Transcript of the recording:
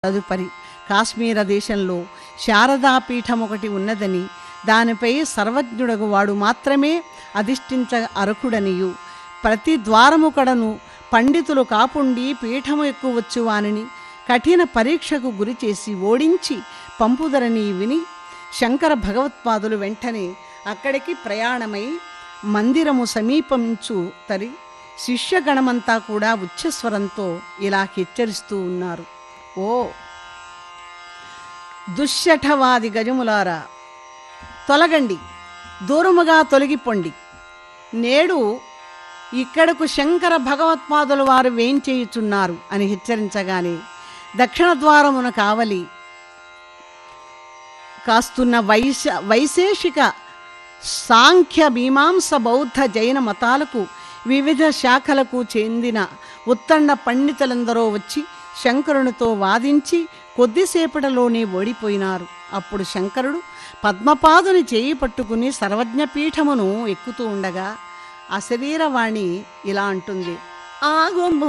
తదుపరి కాశ్మీర దేశంలో శారదాపీఠం ఒకటి ఉన్నదని దానిపై సర్వజ్ఞుడగు వాడు మాత్రమే అధిష్ఠించ అర్హుడనియు ప్రతి ద్వారము కడను పండితులు కాపుండి పీఠము ఎక్కువచ్చు వానిని కఠిన పరీక్షకు గురిచేసి ఓడించి పంపుదరని విని శంకర భగవత్పాదులు వెంటనే అక్కడికి ప్రయాణమై మందిరము సమీపించు తరి శిష్యగణమంతా కూడా ఉచ్చస్వరంతో ఇలా హెచ్చరిస్తూ ఉన్నారు ఓ దుశ్శఠవాది గజములారా తొలగండి దూరముగా తొలగిపోండి నేడు ఇక్కడకు శంకర భగవత్పాదుల వారు వేంచేయుచున్నారు అని హెచ్చరించగానే దక్షిణ ద్వారమున కావలి కాస్తున్న వైశ వైశేషిక సాంఖ్య మీమాంస బౌద్ధ జైన మతాలకు వివిధ శాఖలకు చెందిన ఉత్తండ పండితులందరూ వచ్చి శంకరునితో వాదించి కొద్దిసేపటిలోనే ఓడిపోయినారు అప్పుడు శంకరుడు పద్మపాదుని చేయి పట్టుకుని సర్వజ్ఞపీఠమును ఎక్కుతూ ఉండగా అశరీరవాణి ఇలా అంటుంది ఆగుము